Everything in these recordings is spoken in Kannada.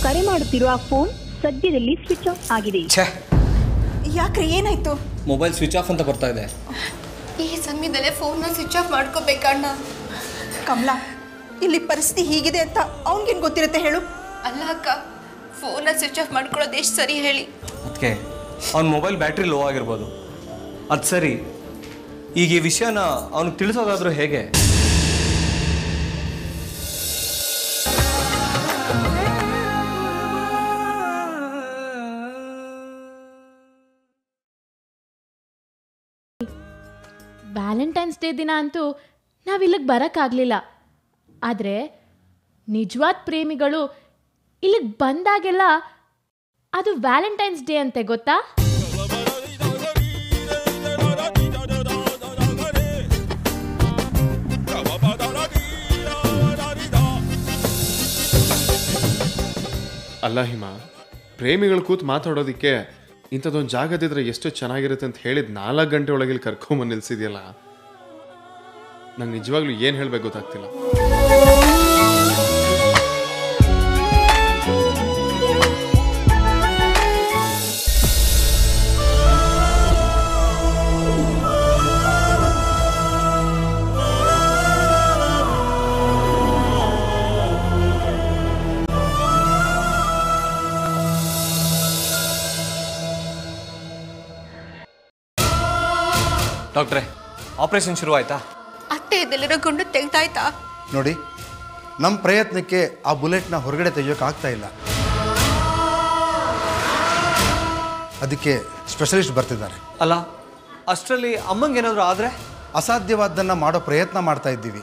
ಕರೆ ಮಾಡುತ್ತಿರುವ ಫೋನ್ ಸದ್ಯದಲ್ಲಿ ಸ್ವಿಚ್ ಆಫ್ ಆಗಿದೆ ಛೇ ಯಾಕ್ರಿ ಏನಾಯ್ತು ಮೊಬೈಲ್ ಸ್ವಿಚ್ ಆಫ್ ಅಂತ ಬರ್ತಾ ಇದೆ ಈ ಸಮಯದಲ್ಲೇ ಫೋನ್ನ ಸ್ವಿಚ್ ಆಫ್ ಮಾಡ್ಕೋಬೇಕಣ್ಣ ಕಮಲಾ ಇಲ್ಲಿ ಪರಿಸ್ಥಿತಿ ಹೀಗಿದೆ ಅಂತ ಅವನಿಗೇನು ಗೊತ್ತಿರುತ್ತೆ ಹೇಳು ಅಲ್ಲ ಅಕ್ಕ ಫೋನ್ನ ಸ್ವಿಚ್ ಆಫ್ ಮಾಡ್ಕೊಳ್ಳೋದು ಎಷ್ಟು ಸರಿ ಹೇಳಿ ಅದಕ್ಕೆ ಅವ್ನ ಮೊಬೈಲ್ ಬ್ಯಾಟ್ರಿ ಲೋ ಆಗಿರ್ಬೋದು ಅದು ಸರಿ ಈಗ ಈ ವಿಷಯನ ಅವ್ನಿಗೆ ತಿಳಿಸೋದಾದ್ರೂ ಹೇಗೆ ವ್ಯಾಲೆಂಟೈನ್ಸ್ ಡೇ ದಿನ ಅಂತೂ ನಾವಿಲ್ಲಿಗೆ ಬರೋಕ್ಕಾಗಲಿಲ್ಲ ಆದರೆ ನಿಜವಾದ ಪ್ರೇಮಿಗಳು ಇಲ್ಲಿಗೆ ಬಂದಾಗೆಲ್ಲ ಅದು ವ್ಯಾಲೆಂಟೈನ್ಸ್ ಡೇ ಅಂತೆ ಗೊತ್ತಾ ಅಲ್ಲ ಹಿಮ ಪ್ರೇಮಿಗಳು ಕೂತ್ ಮಾತಾಡೋದಕ್ಕೆ ಇಂಥದ್ದೊಂದು ಜಾಗದಿದ್ರೆ ಎಷ್ಟು ಚೆನ್ನಾಗಿರುತ್ತೆ ಅಂತ ಹೇಳಿದ ನಾಲ್ಕು ಗಂಟೆ ಒಳಗೆ ಇಲ್ಲಿ ಕರ್ಕೊಂಬಂದು ನಿಲ್ಸಿದ್ಯಲ್ಲ ನಂಗೆ ನಿಜವಾಗ್ಲೂ ಏನು ಹೇಳ್ಬೇಕು ಗೊತ್ತಾಗ್ತಿಲ್ಲ ಡಾಕ್ಟ್ರೆ ಆಪರೇಷನ್ ಶುರು ಆಯ್ತಾ ಅತ್ತೆ ಇದೆಲ್ಲಿರೋ ಗುಂಡು ತೆಗ್ದಾಯ್ತಾ ನೋಡಿ ನಮ್ಮ ಪ್ರಯತ್ನಕ್ಕೆ ಆ ಬುಲೆಟ್ನ ಹೊರಗಡೆ ತೆಗಿಯೋಕ್ಕಾಗ್ತಾ ಇಲ್ಲ ಅದಕ್ಕೆ ಸ್ಪೆಷಲಿಸ್ಟ್ ಬರ್ತಿದ್ದಾರೆ ಅಲ್ಲ ಅಷ್ಟರಲ್ಲಿ ಅಮ್ಮಂಗೆ ಏನಾದರೂ ಆದರೆ ಅಸಾಧ್ಯವಾದ್ದನ್ನು ಮಾಡೋ ಪ್ರಯತ್ನ ಮಾಡ್ತಾ ಇದ್ದೀವಿ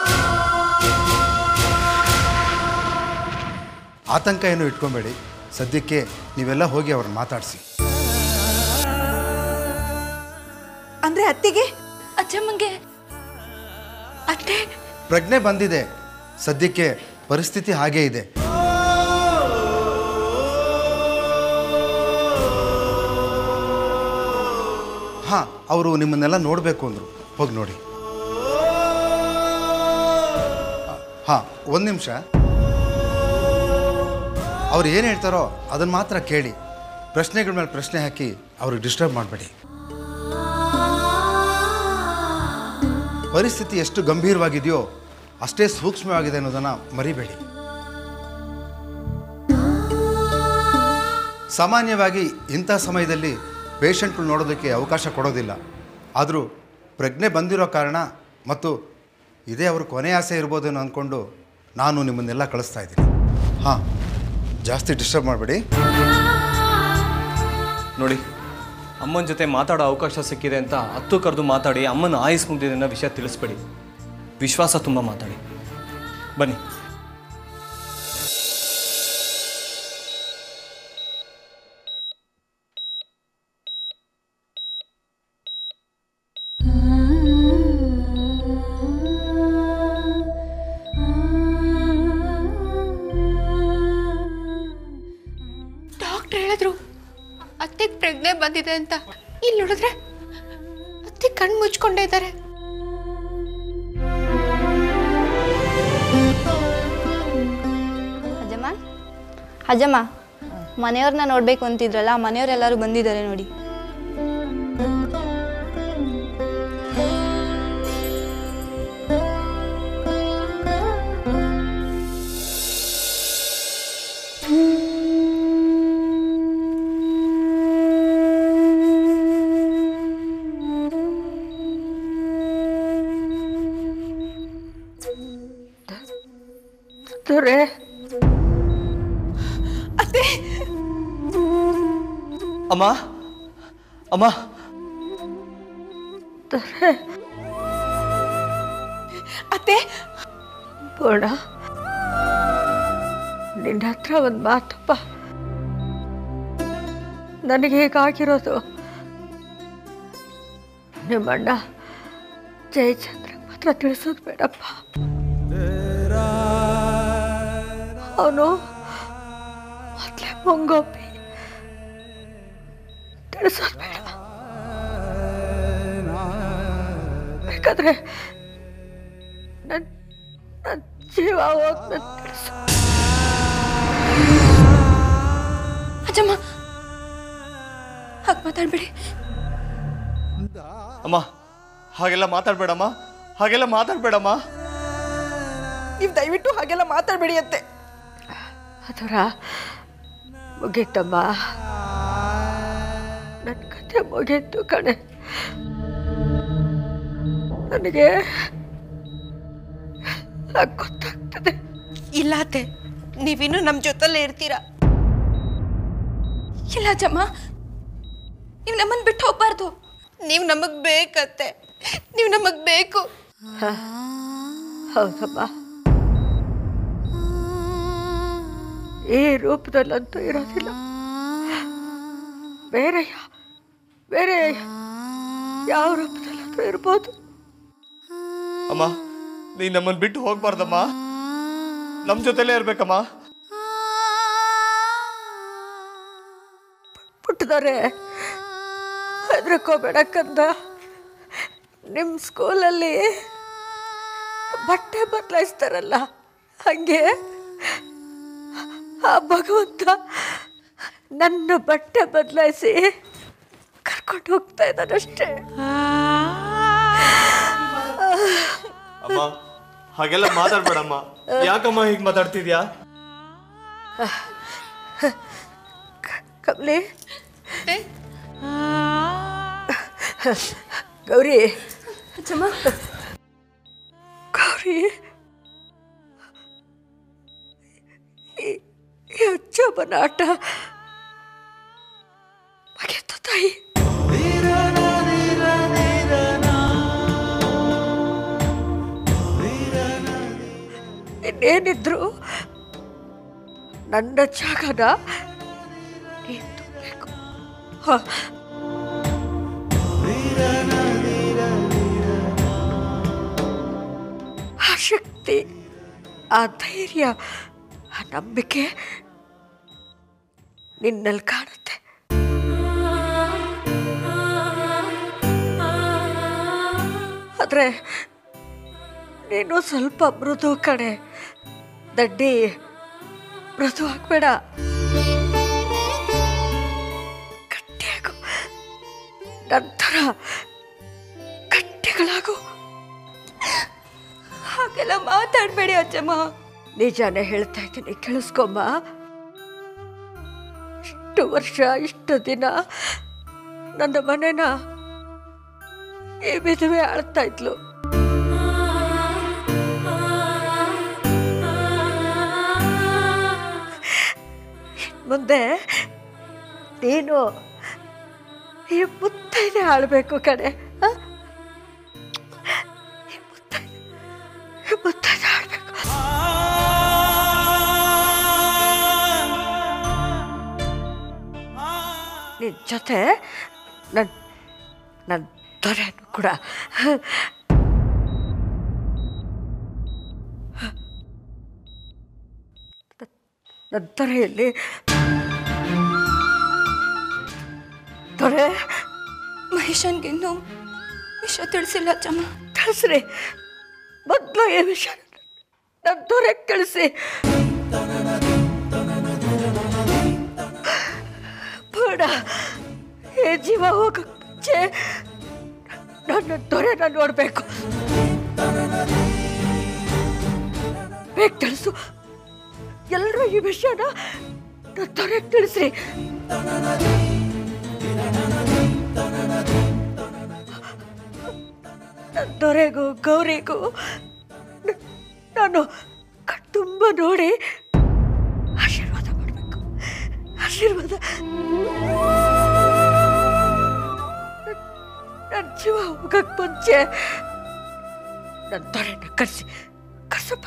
ಆತಂಕ ಏನು ಇಟ್ಕೊಬೇಡಿ ಸದ್ಯಕ್ಕೆ ನೀವೆಲ್ಲ ಹೋಗಿ ಅವ್ರನ್ನ ಮಾತಾಡಿಸಿ ಅಂದ್ರೆ ಅತ್ತಿಗೆ ಅಜ್ಜಮ್ಮಂಗೆ ಅತ್ತೆ ಪ್ರಜ್ಞೆ ಬಂದಿದೆ ಸದ್ಯಕ್ಕೆ ಪರಿಸ್ಥಿತಿ ಹಾಗೇ ಇದೆ ಹಾಂ ಅವರು ನಿಮ್ಮನ್ನೆಲ್ಲ ನೋಡಬೇಕು ಅಂದರು ಹೋಗಿ ನೋಡಿ ಹಾಂ ಒಂದು ನಿಮಿಷ ಅವ್ರು ಏನು ಹೇಳ್ತಾರೋ ಅದನ್ನು ಮಾತ್ರ ಕೇಳಿ ಪ್ರಶ್ನೆಗಳ ಮೇಲೆ ಪ್ರಶ್ನೆ ಹಾಕಿ ಅವ್ರಿಗೆ ಡಿಸ್ಟರ್ಬ್ ಮಾಡಬೇಡಿ ಪರಿಸ್ಥಿತಿ ಎಷ್ಟು ಗಂಭೀರವಾಗಿದೆಯೋ ಅಷ್ಟೇ ಸೂಕ್ಷ್ಮವಾಗಿದೆ ಅನ್ನೋದನ್ನು ಮರಿಬೇಡಿ ಸಾಮಾನ್ಯವಾಗಿ ಇಂಥ ಸಮಯದಲ್ಲಿ ಪೇಷಂಟ್ಗಳು ನೋಡೋದಕ್ಕೆ ಅವಕಾಶ ಕೊಡೋದಿಲ್ಲ ಆದರೂ ಪ್ರಜ್ಞೆ ಬಂದಿರೋ ಕಾರಣ ಮತ್ತು ಇದೇ ಅವ್ರ ಕೊನೆ ಆಸೆ ಇರ್ಬೋದೇನೋ ಅಂದ್ಕೊಂಡು ನಾನು ನಿಮ್ಮನ್ನೆಲ್ಲ ಕಳಿಸ್ತಾ ಇದ್ದೀನಿ ಹಾಂ ಜಾಸ್ತಿ ಡಿಸ್ಟರ್ಬ್ ಮಾಡಬೇಡಿ ನೋಡಿ ಅಮ್ಮನ ಜೊತೆ ಮಾತಾಡೋ ಅವಕಾಶ ಸಿಕ್ಕಿದೆ ಅಂತ ಹತ್ತು ಕರೆದು ಮಾತಾಡಿ ಅಮ್ಮನ ಆಯುಸ್ ಮುಗ್ದಿದೆ ಅನ್ನೋ ವಿಷಯ ತಿಳಿಸ್ಬೇಡಿ ವಿಶ್ವಾಸ ತುಂಬ ಮಾತಾಡಿ ಬನ್ನಿ ಡಾಕ್ಟರ್ ಹೇಳಿದ್ರು ಅತ್ತೆಗೆ ಪ್ರಜ್ಞೆ ಬಂದಿದೆ ಅಂತ ಇಲ್ಲಿ ನೋಡಿದ್ರೆ ಅತ್ತೆ ಕಣ್ಣು ಮುಚ್ಕೊಂಡೇ ಇದ್ದಾರೆ ಅಜ್ಜಮ್ಮ ಅಜ್ಜಮ್ಮ ಮನೆಯವ್ರನ್ನ ನೋಡಬೇಕು ಅಂತಿದ್ರಲ್ಲ ಮನೆಯವರೆಲ್ಲರೂ ಬಂದಿದ್ದಾರೆ ನೋಡಿ ದೊರೆ ಅತ್ತೆ ಅಮ್ಮ ಅಮ್ಮ ದೊರೆ ಅತ್ತೆ ಪೂರ್ಣ ನಿನ್ನ ಹತ್ರ ಒಂದು ಮಾತಪ್ಪ ನನಗೆ ಹೇಗಾಗಿರೋದು ನಿಮ್ಮಣ್ಣ ಜಯಚಂದ್ರ ಮಾತ್ರ ತಿಳಿಸೋದು ಬೇಡಪ್ಪ ಅವನು ಮೊದಲೇ ಮುಂಗೊಪ್ಪಿ ತಿಳಿಸೋದು ಬೇಡ ಬೇಕಾದ್ರೆ ನನ್ನ ನನ್ನ ಜೀವ ಹೋಗ್ನಂತ ತಿಳಿಸು ಅಜ್ಜಮ್ಮ ಹಾಗೆ ಮಾತಾಡ್ಬೇಡಿ ಅಮ್ಮ ಹಾಗೆಲ್ಲ ಮಾತಾಡ್ಬೇಡಮ್ಮ ಹಾಗೆಲ್ಲ ಮಾತಾಡ್ಬೇಡಮ್ಮ ನೀವು ದಯವಿಟ್ಟು ಹಾಗೆಲ್ಲ ಮಾತಾಡಬೇಡಿ ಅಂತೆ ಅದರ ಮುಗೀತಮ್ಮ ನನ್ನ ಕತೆ ಮುಗೀತು ಕಣೆ ನನಗೆ ಎಲ್ಲ ಗೊತ್ತಾಗ್ತದೆ ಇಲ್ಲ ಅತ್ತೆ ನೀವಿನ್ನೂ ನಮ್ಮ ಜೊತೆಲೇ ಇರ್ತೀರಾ ಇಲ್ಲ ಅಜ್ಜಮ್ಮ ನೀವು ನಮ್ಮನ್ನು ಬಿಟ್ಟು ಹೋಗ್ಬಾರ್ದು ನೀವು ನಮಗೆ ಬೇಕತ್ತೆ ನೀವು ನಮಗೆ ಬೇಕು ಹೌದಮ್ಮ ಈ ರೂಪದಲ್ಲಂತೂ ಇರೋದಿಲ್ಲ ಬೇರೆ ಯಾ- ಬೇರೆ ಯಾವ ರೂಪದಲ್ಲಂತೂ ಇರ್ಬೋದು ಅಮ್ಮ ನೀನ್ ನಮ್ಮನ್ನ ಬಿಟ್ಟು ಹೋಗ್ಬಾರ್ದಮ್ಮ ನಮ್ ಜೊತೆಲೇ ಇರ್ಬೇಕಮ್ಮ ಪುಟ್ಟದವ್ರೆ ಹೆದರ್ಕೋಬೇಡ ಕಂದ ನಿಮ್ಮ ಸ್ಕೂಲಲ್ಲಿ ಬಟ್ಟೆ ಬದಲಾಯಿಸ್ತಾರಲ್ಲ ಹಂಗೆ ಆ ಭಗವಂತ ನನ್ನ ಬಟ್ಟೆ ಬದಲಾಯಿಸಿ ಕರ್ಕೊಂಡು ಹೋಗ್ತಾ ಇದ್ದಾನಷ್ಟೇ ಅಮ್ಮ ಹಾಗೆಲ್ಲ ಮಾತಾಡ್ಬೇಡಮ್ಮ ಯಾಕಮ್ಮ ಹೀಗೆ ಮಾತಾಡ್ತಿದ್ಯಾ ಕಮಲಿ ಗೌರಿ ಗೌರಿ ಈ- ಈ ಅಜ್ಜಮ್ಮನ ಆಟ ಮುಗೀತು ತಾಯಿ ಇನ್ನೇನಿದ್ರು ನನ್ನ ಜಾಗನ ನೀನ್ ತುಂಬಬೇಕು ಹ. ಆ ಶಕ್ತಿ ಆ ಧೈರ್ಯ ಆ ನಂಬಿಕೆ ನಿನ್ನಲ್ಲಿ ಕಾಣುತ್ತೆ ಆದ್ರೆ ನೀನು ಸ್ವಲ್ಪ ಮೃದು ಕಣೆ ದಡ್ಡಿ ಮೃದು ಆಗ್ಬೇಡ ಗಟ್ಟಿಯಾಗು ನಂತರ ಗಟ್ಟಿಗಳಾಗು ಹಾಗೆಲ್ಲ ಮಾತಾಡಬೇಡಿ ಅಜ್ಜಮ್ಮ ನಿಜಾನೇ ಹೇಳ್ತಾ ಇದ್ದೀನಿ ಕೇಳಿಸ್ಕೊಮ್ಮ ಇಷ್ಟು ವರ್ಷ ಇಷ್ಟು ದಿನ ನನ್ನ ಮನೆನ ಈ ವಿಧವೆ ಆಳ್ತಾ ಇದ್ಲು ಮುಂದೆ ನೀನು ಈ ಮುತ್ತೈದೆ ಆಳ್ಬೇಕು ಕಣೆ ಆ? ಈ ಮುತ್ತೈದೆ ಈ ಮುತ್ತೈದೆ ಆಳ್ಬೇಕು ನಿನ್ ಜೊತೆ ನನ್ನ ನನ್ನ ದೊರೆನು ಕೂಡ ನನ್ನ ದೊರೆಯಲ್ಲಿ ದೊರೆ ಮಹೇಶನ್ಗಿನ್ನೂ ವಿಷಯ ತಿಳಿಸಿಲ್ಲ ಅಜ್ಜಮ್ಮ ತಿಳಿಸ್ರಿ ಮೊದಲು ಈ ವಿಷಯ ನನ್ನ ದೊರೆ ಕಳಿಸಿ ಬೇಡ ಈ ಜೀವ ಹೋಗಕ್ಕೆ ಮುಂಚೆ ನನ್ನ ದೊರೆನ ನೋಡಬೇಕು ಬೇಗ ತಿಳಿಸು ಎಲ್ಲರೂ ಈ ವಿಷಯನ ನನ್ನ ದೊರೆಗೆ ತಿಳಿಸ್ರಿ ನನ್ನ ದೊರೆಗೂ ಗೌರಿಗೂ ನ- ನಾನು ಕಣ್ತುಂಬ ನೋಡಿ ಆಶೀರ್ವಾದ ಮಾಡಬೇಕು ಆಶೀರ್ವಾದ ನನ್ನ ಜೀವ ಹೋಗಕ್ ಮುಂಚೆ ನನ್ನ ದೊರೆನ ಕರೆಸಿ ಕರ್ಸಪ್ಪ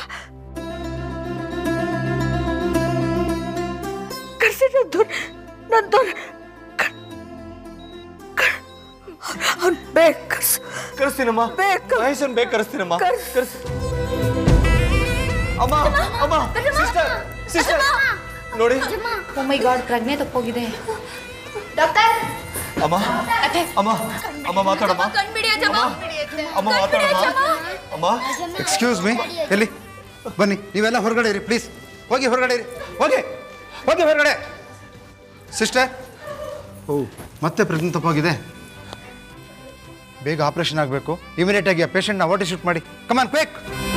ಕರ್ಸಿ ನನ್ನ ದೊರೆ ನನ್ನ ದೊರೆ ಅವ್ನು ಬೇಕು ಕರ್ಸು ಕರೆಸ್ತೀನಮ್ಮ ಬೇಕು. ಮಹೇಶನ್ ಬೇಗ ಕರೆಸ್ತೀನಮ್ಮ ಕರ್ಸ್. ಕರ್ಸ್ ಅಮ್ಮ ಅಮ್ಮ ಸಿಸ್ಟರ್ ಸಿಸ್ಟರ್ ನೋಡಿ ಓ ಮೈ ಗಾಡ್ ಪ್ರಜ್ಞೆ ತಪ್ಪೋಗಿದೆ ಅಮ್ಮ ಅಮ್ಮ ಅಮ್ಮ ಮಾತಾಡಮ್ಮ ಕಣ್ಬಿಡಿ ಅಜ್ಜಮ್ಮ ಅಮ್ಮ ಮಾತಾಡಮ್ಮ ಅಮ್ಮ ಎಕ್ಸ್ಕ್ಯೂಸ್ ಮೀ ಎಲ್ಲಿ ಬನ್ನಿ ನೀವೆಲ್ಲ ಹೊರಗಡೆ ಇರಿ ಪ್ಲೀಸ್ ಹೋಗಿ ಹೊರಗಡೆ ಇರಿ ಹೋಗಿ ಹೋಗಿ ಹೊರಗಡೆ ಸಿಸ್ಟರ್ ಓ ಮತ್ತೆ ಪ್ರೆಗ್ನೆಂಟ್ ತಪ್ಪಾಗಿದೆ ಬೇಗ ಆಪ್ರೇಷನ್ ಆಗಬೇಕು ಇಮಿಡಿಯೇಟಾಗಿ ಆ ಪೇಷಂಟ್ನ ವಾಟರ್ ಶಿಫ್ಟ್ ಮಾಡಿ ಕಮಾನ್ ಕ್ವೇಕ್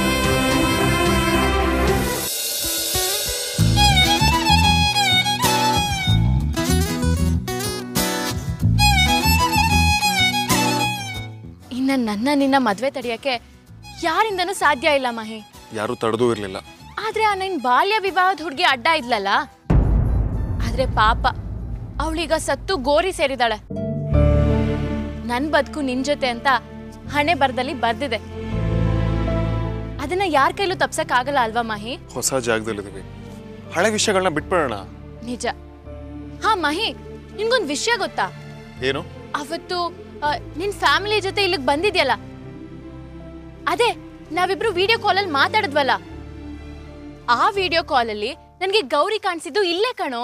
ಇನ್ನ ನನ್ನ ನಿನ್ನ ಮದ್ವೆ ತಡೆಯಕ್ಕೆ ಯಾರಿಂದನೂ ಸಾಧ್ಯ ಇಲ್ಲ ಮಹಿ ಯಾರೂ ತಡೆದೂ ಇರಲಿಲ್ಲ ಆದ್ರೆ ಆ ನಿನ್ ಬಾಲ್ಯ ವಿವಾಹದ ಹುಡುಗಿ ಅಡ್ಡ ಇದ್ಲಲ್ಲ ಆದ್ರೆ ಪಾಪ ಅವಳೀಗ ಸತ್ತು ಗೋರಿ ಸೇರಿದಾಳೆ ನನ್ ಬದುಕು ನಿನ್ ಜೊತೆ ಅಂತ ಹಣೆ ಬರದಲ್ಲಿ ಬರ್ದಿದೆ ಅದನ್ನ ಯಾರ ಕೈಲೂ ತಪ್ಸಕ್ ಆಗಲ್ಲ ಅಲ್ವಾ ಮಾಹಿ ಹೊಸ ಜಾಗದಲ್ಲಿದ್ದೀವಿ ಹಳೆ ವಿಷಯಗಳನ್ನ ಬಿಟ್ಬಿಡೋಣ ನಿಜ ಹಾ ಮಹಿ ನಿನ್ಗೊಂದ್ ವಿಷಯ ಗೊತ್ತಾ ಏನು ಅವತ್ತು ಆ, ನಿನ್ ಫ್ಯಾಮಿಲಿ ಜೊತೆ ಇಲ್ಲಿಗೆ ಬಂದಿದ್ಯಲ್ಲ ಅದೇ ನಾವಿಬ್ರು ವಿಡಿಯೋ ಕಾಲಲ್ಲಿ ಮಾತಾಡಿದ್ವಲ್ಲ ಆ ವಿಡಿಯೋ ಕಾಲಲ್ಲಿ ನನಗೆ ಗೌರಿ ಕಾಣಿಸಿದ್ದು ಇಲ್ಲೇ ಕಣೋ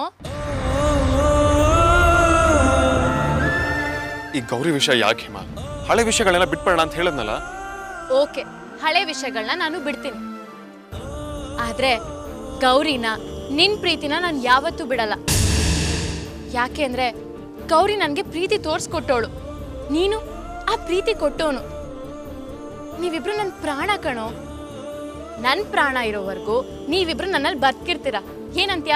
ಈ ಗೌರಿ ವಿಷಯ ಯಾಕೆ ಹಿಮ ಹಳೆ ವಿಷಯಗಳೆಲ್ಲ ಬಿಟ್ಬಿಡೋಣ ಅಂತ ಹೇಳದ್ನಲ್ಲ ಓಕೆ ಹಳೆ ವಿಷಯಗಳನ್ನ ನಾನು ಬಿಡ್ತೀನಿ ಆದ್ರೆ ಗೌರಿನ ನಿನ್ ಪ್ರೀತಿನ ನಾನು ಯಾವತ್ತೂ ಬಿಡಲ್ಲ ಯಾಕೆ ಅಂದ್ರೆ ಗೌರಿ ನನಗೆ ಪ್ರೀತಿ ತೋರ್ಸ್ಕೊಟ್ಟೋಳು ನೀನು ಆ ಪ್ರೀತಿ ಕೊಟ್ಟೋನು ನೀವಿಬ್ರು ನನ್ನ ಪ್ರಾಣ ಕಣೋ ನನ್ನ ಪ್ರಾಣ ಇರೋವರೆಗೂ ನೀವಿಬ್ರು ನನ್ನಲ್ಲಿ ಬದುಕಿರ್ತೀರ ಏನಂತ್ಯ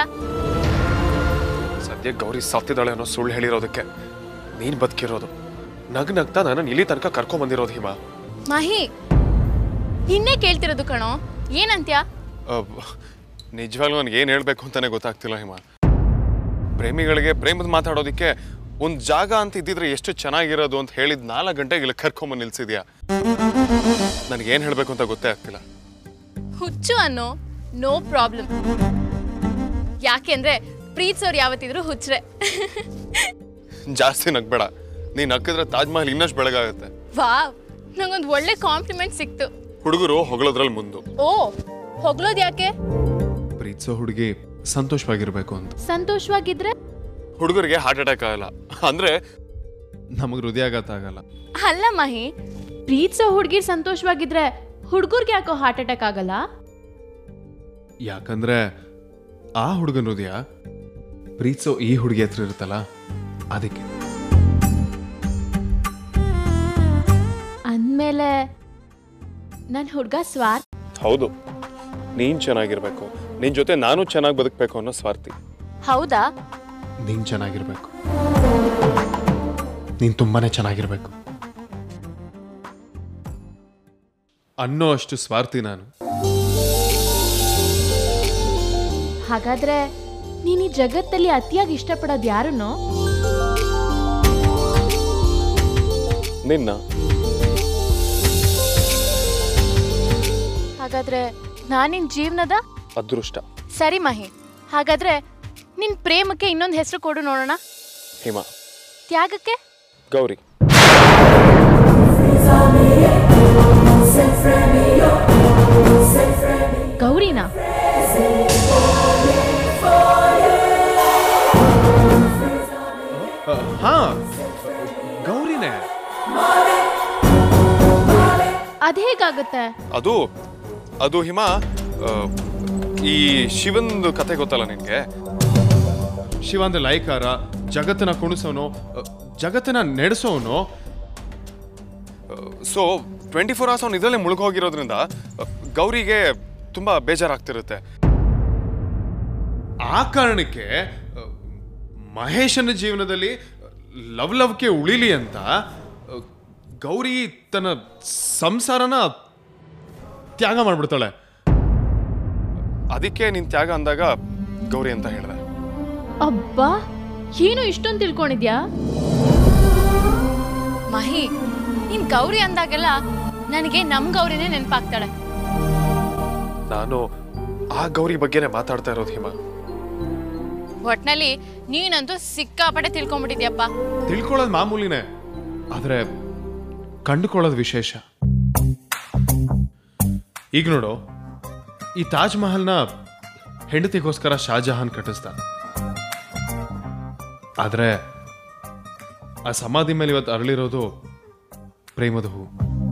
ಸದ್ಯ ಗೌರಿ ಸತ್ತಿದ್ದಾಳೆ ಅನ್ನೋ ಸುಳ್ಳು ಹೇಳಿರೋದಕ್ಕೆ ನೀನ್ ಬದುಕಿರೋದು ನಗ್ ನಗ್ತಾ ನಾನು ಇಲ್ಲಿ ತನಕ ಕರ್ಕೊಂಡ್ ಬಂದಿರೋದು ಹಿಮ ಮಹಿ ನಿನ್ನೆ ಕೇಳ್ತಿರೋದು ಕಣೋ ಏನಂತ್ಯ ನಿಜವಾಗ್ಲೂ ನನಗೆ ಏನು ಹೇಳ್ಬೇಕು ಅಂತಾನೆ ಗೊತ್ತಾಗ್ತಿಲ್ಲ ಹಿಮ ಪ್ರೇಮಿಗಳಿಗೆ ಪ್ರೇಮದ ಮಾತಾಡೋದಕ್ಕೆ ಒಂದು ಜಾಗ ಅಂತ ಇದ್ದಿದ್ರೆ ಎಷ್ಟು ಚೆನ್ನಾಗಿರೋದು ಅಂತ ಹೇಳಿದ್ ನಾಲ್ಕು ಗಂಟೆಗೆ ಇಲ್ಲಿ ಕರ್ಕೊಂಬಂದು ನಿಲ್ಸಿದ್ಯಾ ನನಗೆ ಏನು ಹೇಳಬೇಕು ಅಂತ ಗೊತ್ತೇ ಆಗ್ತಿಲ್ಲ ಹುಚ್ಚು ಅನ್ನೋ ನೋ ಪ್ರಾಬ್ಲಮ್ ಯಾಕೆಂದ್ರೆ ಪ್ರೀತಿಸೋರು ಯಾವತ್ತಿದ್ರು ಹುಚ್ಚ್ರೆ ಜಾಸ್ತಿ ನಗ್ಬೇಡ ನೀನ್ ನಕ್ಕಿದ್ರೆ ತಾಜ್ ಮಹಲ್ ಇನ್ನಷ್ಟು ಬೆಳಗಾಗುತ್ತೆ ವಾವ್ ನಂಗೊಂದು ಒಳ್ಳೆ ಕಾಂಪ್ಲಿಮೆಂಟ್ ಸಿಕ್ತು ಹುಡುಗರು ಹೊಗಳೋದ್ರಲ್ಲಿ ಮುಂದು ಓ ಹೊಗಳೋದ್ ಯಾಕೆ ಪ್ರೀತಿಸೋ ಹುಡುಗಿ ಸಂತೋಷವಾಗಿರ್ಬೇಕು ಅಂತ ಸಂತೋಷವಾಗಿದ್ರೆ ಹುಡುಗರಿಗೆ ಹಾರ್ಟ್ ಅಟ್ಯಾಕ್ ಆಗಲ್ಲ ಅಂದ್ರೆ ನಮಗೆ ಹೃದಯಾಘಾತ ಆಗಲ್ಲ ಅಲ್ಲ ಮಹಿ ಪ್ರೀತಿಸೋ ಹುಡ್ಗಿರ್ ಸಂತೋಷವಾಗಿದ್ರೆ ಹುಡ್ಗರ್ಗೆ ಯಾಕೋ ಹಾರ್ಟ್ ಅಟ್ಯಾಕ್ ಆಗಲ್ಲ ಯಾಕಂದ್ರೆ ಆ ಹುಡುಗನ ಹೃದಯ ಪ್ರೀತಿಸೋ ಈ ಹುಡುಗಿ ಹತ್ರ ಇರುತ್ತಲ್ಲ ಅದಕ್ಕೆ ಅಂದ್ಮೇಲೆ ನನ್ನ ಹುಡ್ಗ ಸ್ವಾರ್ಥ ಹೌದು ನೀನ್ ಚೆನ್ನಾಗಿರ್ಬೇಕು ನಿನ್ ಜೊತೆ ನಾನು ಚೆನ್ನಾಗಿ ಬದುಕಬೇಕು ಅನ್ನೋ ಸ್ವಾರ್ಥಿ ಹೌದಾ ನೀನ್ ಚೆನ್ನಾಗಿರ್ಬೇಕು ನೀನ್ ತುಂಬಾನೇ ಚೆನ್ನಾಗಿರ್ಬೇಕು ಅನ್ನೋ ಅಷ್ಟು ಸ್ವಾರ್ಥಿ ನಾನು ಹಾಗಾದ್ರೆ ನೀನ್ ಈ ಜಗತ್ತಲ್ಲಿ ಅತಿಯಾಗಿ ಇಷ್ಟಪಡೋದು ಯಾರನ್ನೋ ನಿನ್ನ ಹಾಗಾದ್ರೆ ನಾನಿನ್ ಜೀವನದ ಅದೃಷ್ಟ ಸರಿ ಮಹಿ ಹಾಗಾದ್ರೆ ನಿನ್ ಪ್ರೇಮಕ್ಕೆ ಇನ್ನೊಂದು ಹೆಸರು ಕೊಡು ನೋಡೋಣ ಹಿಮ ತ್ಯಾಗಕ್ಕೆ ಗೌರಿ ಗೌರಿನಾ ಹಾ ಗೌರಿನೇ ಅದ್ ಹೇಗಾಗುತ್ತೆ ಅದು ಅದು ಹಿಮ ಆ, ಈ ಶಿವಂದು ಕತೆ ಗೊತ್ತಲ್ಲ ನಿನ್ಗೆ ಶಿವ ಅಂದ್ರೆ ಲೈಕಾರ ಜಗತ್ತನ್ನ ಕುಣಿಸೋನು ಆ, ಜಗತ್ತನ್ನ ನಡೆಸೋನು ಸೊ ಟ್ವೆಂಟಿ ಫೋರ್ ಅವರ್ಸ್ ಅವ್ನು ಇದರಲ್ಲೇ ಮುಳುಗೋಗಿರೋದ್ರಿಂದ ಆ, ಗೌರಿಗೆ ತುಂಬಾ ಬೇಜಾರಾಗ್ತಿರುತ್ತೆ ಆ ಕಾರಣಕ್ಕೆ ಆ, ಮಹೇಶನ ಜೀವನದಲ್ಲಿ ಲವ್ ಲವ್ಗೆ ಉಳಿಲಿ ಅಂತ ಆ, ಗೌರಿ ತನ್ನ ಸಂಸಾರನ ತ್ಯಾಗ ಮಾಡ್ಬಿಡ್ತಾಳೆ ಅದಕ್ಕೆ ನಿನ್ ತ್ಯಾಗ ಅಂದಾಗ ಗೌರಿ ಅಂತ ಹೇಳಿದೆ ಅಬ್ಬಾ ಏನು ಇಷ್ಟೊಂದು ತಿಳ್ಕೊಂಡಿದ್ಯಾ ಮಹಿ ನೀನ್ ಗೌರಿ ಅಂದಾಗೆಲ್ಲ ನನಗೆ ನಮ್ ಗೌರಿನೇ ನೆನಪಾಗ್ತಾಳೆ ನಾನು ಆ ಗೌರಿ ಬಗ್ಗೆನೇ ಮಾತಾಡ್ತಾ ಇರೋದು ಹಿಮ ಒಟ್ನಲ್ಲಿ ನೀನಂತೂ ಸಿಕ್ಕಾಪಟ್ಟೆ ತಿಳ್ಕೊಂಬಿಟ್ಟಿದ್ಯಪ್ಪ ತಿಳ್ಕೊಳ್ಳೋದು ಮಾಮೂಲಿನೇ ಆದ್ರೆ ಕಂಡುಕೊಳ್ಳೋದು ವಿಶೇಷ ಈಗ ನೋಡು ಈ ತಾಜ್ ಮಹಲ್ನ ಹೆಂಡತಿಗೋಸ್ಕರ ಶಾಜಹಾನ್ ಕಟ್ಟಿಸ್ದ ಆದ್ರೆ ಆ ಸಮಾಧಿ ಮೇಲೆ ಇವತ್ತು ಅರಳಿರೋದು ಪ್ರೇಮದ ಹೂ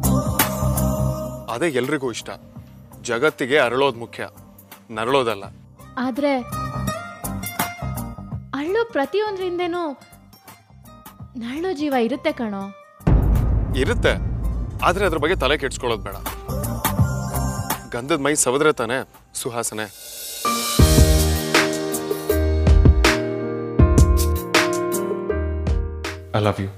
ಅದೇ ಎಲ್ರಿಗೂ ಇಷ್ಟ ಜಗತ್ತಿಗೆ ಅರಳೋದು ಮುಖ್ಯ ನರಳೋದಲ್ಲ ಆದ್ರೆ ಅಳ್ಳೋ ಮಾಡೋ ಪ್ರತಿಯೊಂದರಿಂದೇನೂ ನರಳೋ ಜೀವ ಇರುತ್ತೆ ಕಣೋ ಇರುತ್ತೆ ಆದ್ರೆ ಅದ್ರ ಬಗ್ಗೆ ತಲೆ ಕೆಡ್ಸ್ಕೊಳ್ಳೋದು ಬೇಡ ಗಂಧದ ಮೈ ಸವದ್ರೆ ತಾನೆ ಸುಹಾಸನೆ I love you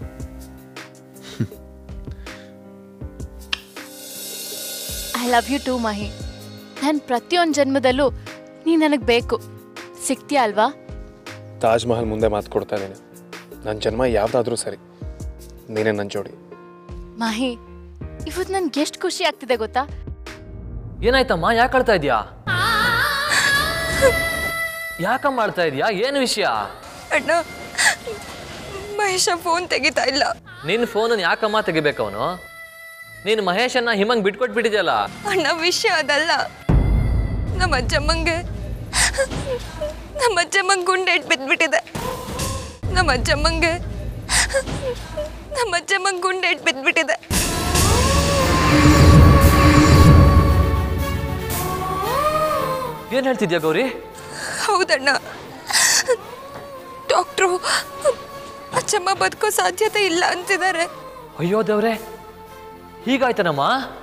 I love you too Mahi ನನ್ನ ಪ್ರತಿಯೊಂದು ಜನ್ಮದಲ್ಲೂ ನೀ ನನಗೆ ಬೇಕು ಸಿಗ್ತೀಯ ಅಲ್ವಾ ತಾಜ್ ಮಹಲ್ ಮುಂದೆ ಮಾತು ಕೊಡ್ತಾ ಇದ್ದೀನಿ ನನ್ನ ಜನ್ಮ ಯಾವ್ದಾದ್ರೂ ಸರಿ ನೀನೇ ನನ್ನ ಜೋಡಿ ಮಾಹಿ ಇವತ್ತು ನನ್ಗೆ ಎಷ್ಟು ಖುಷಿ ಆಗ್ತಿದೆ ಗೊತ್ತಾ ಏನಾಯ್ತಮ್ಮ ಯಾಕೆ ಅಳ್ತಾ ಇದೀಯಾ ಯಾಕಮ್ಮ ಮಾಡ್ತಾ ಇದೀಯಾ ಏನು ವಿಷಯ ಅಣ್ಣ ಮಹೇಶ ಫೋನ್ ತೆಗಿತಾ ಇಲ್ಲ ನಿನ್ನ ಫೋನನ್ನು ಯಾಕಮ್ಮ ತೆಗಿಬೇಕು ಅವನು ನೀನು ಮಹೇಶನ್ನ ಹಿಮಂಗ್ ಬಿಟ್ಕೊಟ್ಬಿಟ್ಟಿದ್ಯಲ್ಲ ಅಣ್ಣ ವಿಷಯ ಅದಲ್ಲ ನಮ್ಮ ಅಜ್ಜಮ್ಮಂಗೆ ನಮ್ಮ ಅಜ್ಜಮ್ಮಂಗೆ ಗುಂಡೇಟ್ ಬಿದ್ದ್ಬಿಟ್ಟಿದೆ ನಮ್ಮ ಅಜ್ಜಮ್ಮಂಗೆ ನಮ್ಮ ಅಜ್ಜಮ್ಮಂಗೆ ಗುಂಡೇಟ್ ಬಿದ್ದ್ಬಿಟ್ಟಿದೆ ಏನು ಹೇಳ್ತಿದ್ಯಾ ಗೌರಿ ಹೌದಣ್ಣ ಡಾಕ್ಟ್ರು ಅಜ್ಜಮ್ಮ ಬದುಕೋ ಸಾಧ್ಯತೆ ಇಲ್ಲ ಅಂತಿದ್ದಾರೆ ಅಯ್ಯೋ ದೇವ್ರೆ ಹೀಗಾಯ್ತನಮ್ಮ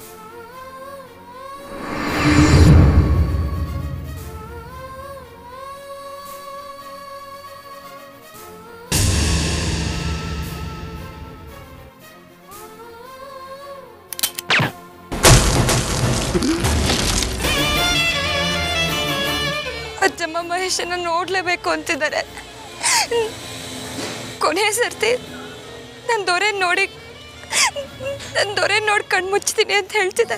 ಅಜ್ಜಮ್ಮ ಮಹೇಶನ ನೋಡ್ಲೇಬೇಕು ಅಂತಿದ್ದಾರೆ ಕೊನೆ ಸರ್ತಿ ನನ್ನ ದೊರೆ ನೋಡಿ ನನ್ನ ದೊರೆ ನೋಡಿ ಕಣ್ಮುಚ್ತೀನಿ ಅಂತ ಹೇಳ್ತಿದ್ದೆ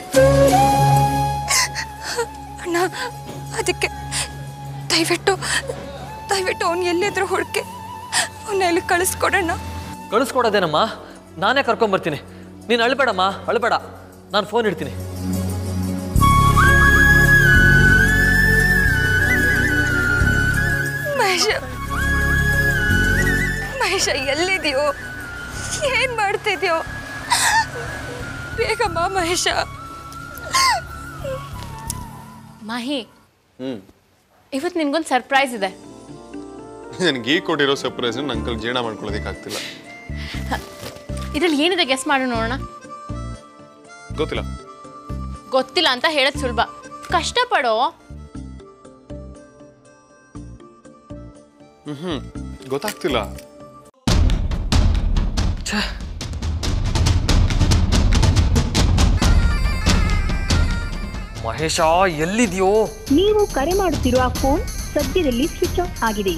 ಅಣ್ಣ ಅದಕ್ಕೆ ದಯವಿಟ್ಟು ದಯವಿಟ್ಟು ಅವ್ನು ಎಲ್ಲಿದ್ರು ಹುಡುಕಿ ಅವನ್ನ ಇಲ್ಲಿ ಕಳಿಸ್ಕೊಡೋಣ ಕಳಿಸ್ಕೊಡೋದೇನಮ್ಮ ನಾನೇ ಕರ್ಕೊಂಬರ್ತೀನಿ ನೀನು ಅಳ್ಬೇಡಮ್ಮ ಅಳ್ಬೇಡ ನಾನು ಫೋನ್ ಇಡ್ತೀನಿ ಮಹೇಶ ಮಹೇಶ ಎಲ್ಲಿದೆಯೋ ಏನ್ ಮಾಡ್ತಿದ್ಯೋ ಬೇಗಮ್ಮ ಮಹೇಶ ಮಾಹಿ ಹ್ಮ್ ಇವತ್ತು ನಿನ್ಗೊಂದು ಸರ್ಪ್ರೈಸ್ ಇದೆ ನನಗೆ ಈ ಕೊಟ್ಟಿರೋ ಸರ್ಪ್ರೈಸ್ ನನ್ನ ಕೈಲಿ ಜೀರ್ಣ ಮಾಡ್ಕೊಳ್ಳೋದಕ್ಕಾಗ್ತಿಲ್ಲ ಇದ್ರಲ್ಲಿ ಏನಿದೆ ಗೆಸ್ ಮಾಡು ನೋಡೋಣ ಗೊತ್ತಿಲ್ಲ ಗೊತ್ತಿಲ್ಲ ಅಂತ ಹೇಳೋದು ಸುಲಭ ಕಷ್ಟಪಡೋ ಹ್ಮ್ ಹ್ಮ್ ಗೊತ್ತಾಗ್ತಿಲ್ಲ ಮಹೇಶ ಎಲ್ಲಿದ್ಯೋ ನೀವು ಕರೆ ಮಾಡುತ್ತಿರುವ ಫೋನ್ ಸದ್ಯದಲ್ಲಿ ಸ್ವಿಚ್ ಆಫ್ ಆಗಿದೆ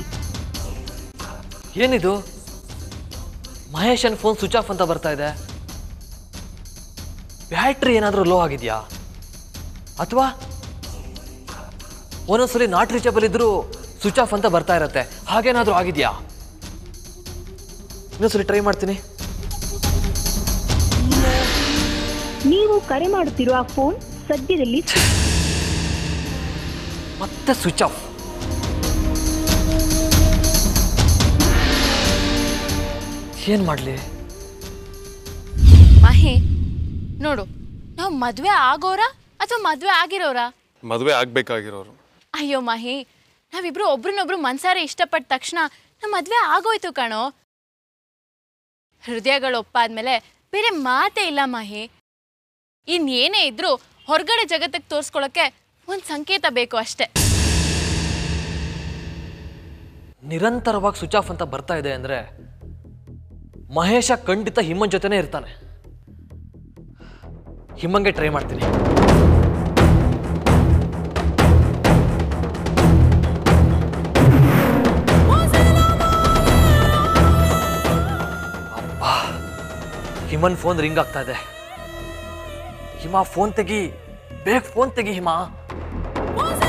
ಏನಿದು ಮಹೇಶನ್ ಫೋನ್ ಸ್ವಿಚ್ ಆಫ್ ಅಂತ ಬರ್ತಾ ಇದೆ ಬ್ಯಾಟ್ರಿ ಏನಾದರೂ ಲೋ ಆಗಿದೆಯಾ ಅಥವಾ ಒಂದೊಂದ್ಸಲಿ ನಾಟ್ ರೀಚಬಲ್ ಇದ್ರೂ ಸ್ವಿಚ್ ಆಫ್ ಅಂತ ಬರ್ತಾ ಇರತ್ತೆ ಹಾಗೇನಾದರೂ ಆಗಿದೆಯಾ ಇನ್ನೊಂದ್ಸಲಿ ಟ್ರೈ ಮಾಡ್ತೀನಿ ನೀವು ಕರೆ ಮಾಡುತ್ತಿರುವ ಫೋನ್ ಸದ್ಯದಲ್ಲಿ ಮತ್ತೆ ಸ್ವಿಚ್ ಆಫ್ ಏನ್ ಮಾಡ್ಲಿ ಮಾಹಿ ನೋಡು ನಾವು ಮದುವೆ ಆಗೋರ ಅಥವಾ ಮದುವೆ ಆಗಿರೋರ ಮದುವೆ ಆಗ್ಬೇಕಾಗಿರೋರು ಅಯ್ಯೋ ಮಾಹಿ ನಾವಿಬ್ರು ಒಬ್ರನ್ನೊಬ್ರು ಮನ್ಸಾರೆ ಇಷ್ಟಪಟ್ಟ ತಕ್ಷಣ ನಮ್ಮ ಮದುವೆ ಆಗೋಯ್ತು ಕಣೋ ಹೃದಯಗಳು ಒಪ್ಪಾದ್ಮೇಲೆ ಬೇರೆ ಮಾತೇ ಇಲ್ಲ ಮಾಹಿ ಇನ್ನೇನೇ ಇದ್ರೂ ಹೊರಗಡೆ ಜಗತ್ತಿಗೆ ತೋರಿಸ್ಕೊಳಕ್ಕೆ ಒಂದು ಸಂಕೇತ ಬೇಕು ಅಷ್ಟೇ ನಿರಂತರವಾಗಿ ಸ್ವಿಚ್ ಆಫ್ ಅಂತ ಬರ್ತಾ ಇದೆ ಅಂದ್ರೆ ಮಹೇಶ ಖಂಡಿತ ಹಿಮನ್ ಜೊತೆನೇ ಇರ್ತಾನೆ ಹಿಮಂಗೆ ಟ್ರೈ ಮಾಡ್ತೀನಿ ಅಬ್ಬಾ ಹಿಮನ್ ಫೋನ್ ರಿಂಗ್ ಆಗ್ತಾ ಇದೆ ಹಿಮ ಫೋನ್ ತೆಗಿ ಬೇಗ ಫೋನ್ ತೆಗಿ ಹಿಮ